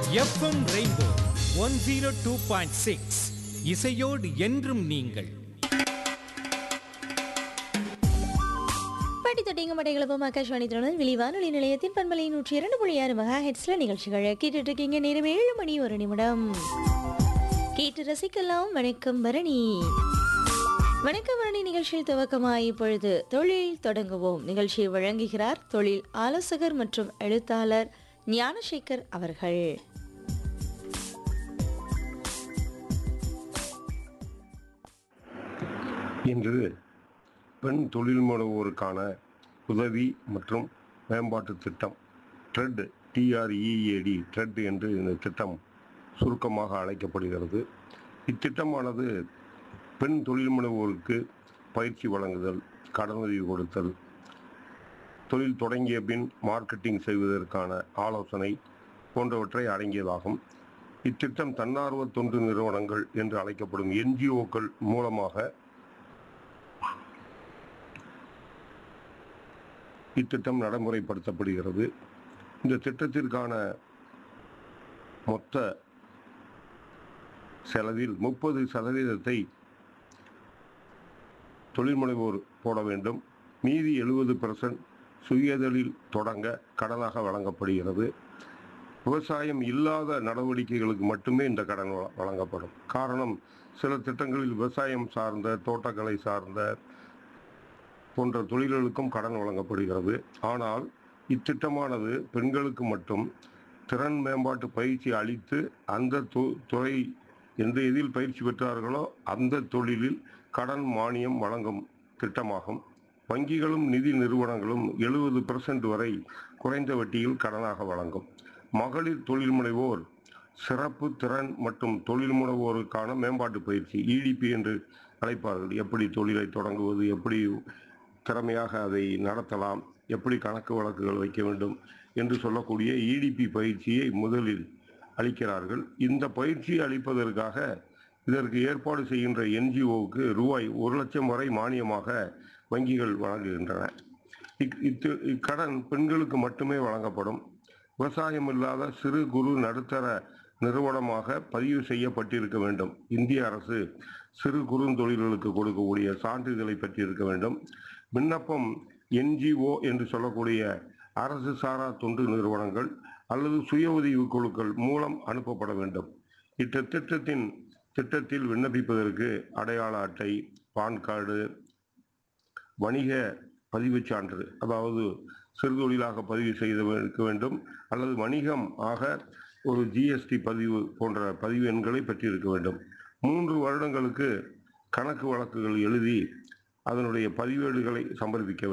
FM rainbow one zero two point six இசையோடு என்றும் நீங்கள் பாட்டி தொட்டிங்க மட்டைகளப்பும் ஆகாஷ்வாணி திருநெல்வேலி வானொலி நிலையத்தின் பண்பலை நூற்றி இரண்டு புள்ளி ஆறு மெகா ஹெட்ஸ்ல நிகழ்ச்சிகளை கேட்டுட்டு இருக்கீங்க நேரம் ஏழு மணி ஒரு நிமிடம் கேட்டு ரசிக்கலாம் வணக்கம் பரணி வணக்கம் பரணி நிகழ்ச்சியில் துவக்கமாய் இப்பொழுது தொழில் தொடங்குவோம் நிகழ்ச்சியை வழங்குகிறார் தொழில் ஆலோசகர் மற்றும் எழுத்தாளர் ஞானசேகர் அவர்கள் இன்று பெண் தொழில் முனைவோருக்கான உதவி மற்றும் மேம்பாட்டு திட்டம் ட்ரெட் டிஆர்இஏடி ட்ரெட் என்று இந்த திட்டம் சுருக்கமாக அழைக்கப்படுகிறது இத்திட்டமானது பெண் தொழில் முனைவோருக்கு பயிற்சி வழங்குதல் கடனுதவி கொடுத்தல் தொழில் தொடங்கிய பின் மார்க்கெட்டிங் செய்வதற்கான ஆலோசனை போன்றவற்றை அடங்கியதாகும் இத்திட்டம் தன்னார்வ தொண்டு நிறுவனங்கள் என்று அழைக்கப்படும் என்ஜிஓக்கள் மூலமாக இத்திட்டம் நடைமுறைப்படுத்தப்படுகிறது இந்த திட்டத்திற்கான மொத்த செலவில் முப்பது சதவீதத்தை தொழில் முனைவோர் போட வேண்டும் மீதி எழுபது பெர்சன்ட் சுயதொழில் தொடங்க கடனாக வழங்கப்படுகிறது விவசாயம் இல்லாத நடவடிக்கைகளுக்கு மட்டுமே இந்த கடன் வழ- வழங்கப்படும் காரணம் சில திட்டங்களில் விவசாயம் சார்ந்த தோட்டக்கலை சார்ந்த போன்ற தொழில்களுக்கும் கடன் வழங்கப்படுகிறது ஆனால் இத்திட்டமானது பெண்களுக்கு மட்டும் திறன் மேம்பாட்டு பயிற்சி அளித்து அந்த து- துறை எந்த எதில் பயிற்சி பெற்றார்களோ அந்த தொழிலில் கடன் மானியம் வழங்கும் திட்டமாகும் வங்கிகளும் நிதி நிறுவனங்களும் எழுபது பெர்சன்ட் வரை குறைந்த வட்டியில் கடனாக வழங்கும் மகளிர் தொழில் முனைவோர் சிறப்பு திறன் மற்றும் தொழில் முனைவோருக்கான மேம்பாட்டு பயிற்சி இடிபி என்று அழைப்பார்கள் எப்படி தொழிலை தொடங்குவது எப்படி திறமையாக அதை நடத்தலாம் எப்படி கணக்கு வழக்குகள் வைக்க வேண்டும் என்று சொல்லக்கூடிய இடிபி பயிற்சியை முதலில் அளிக்கிறார்கள் இந்த பயிற்சி அளிப்பதற்காக இதற்கு ஏற்பாடு செய்கின்ற என்ஜிஓவுக்கு ரூபாய் ஒரு லட்சம் வரை மானியமாக வங்கிகள் வழங்குகின்றன இக்- இத்து இக்கடன் பெண்களுக்கு மட்டுமே வழங்கப்படும் விவசாயம் இல்லாத சிறு குறு நடுத்தர நிறுவனமாக பதிவு செய்யப்பட்டிருக்க வேண்டும் இந்திய அரசு சிறு குறுந்தொழில்களுக்கு கொடுக்கக்கூடிய சான்றிதழை பெற்றிருக்க வேண்டும் விண்ணப்பம் என்ஜிஓ என்று சொல்லக்கூடிய அரசு சாரா தொண்டு நிறுவனங்கள் அல்லது சுய உதவி குழுக்கள் மூலம் அனுப்பப்பட வேண்டும் இத்த திட்டத்தின் திட்டத்தில் விண்ணப்பிப்பதற்கு அடையாள அட்டை பான் கார்டு வணிக பதிவுச் சான்று அதாவது சிறுதொழிலாக பதிவு செய்து இருக்க வேண்டும் அல்லது வணிகம் ஆக ஒரு ஜிஎஸ்டி பதிவு போன்ற பதிவு எண்களை பெற்றிருக்க வேண்டும் மூன்று வருடங்களுக்கு கணக்கு வழக்குகள் எழுதி அதனுடைய பதிவேடுகளை சமர்ப்பிக்க வேண்டும்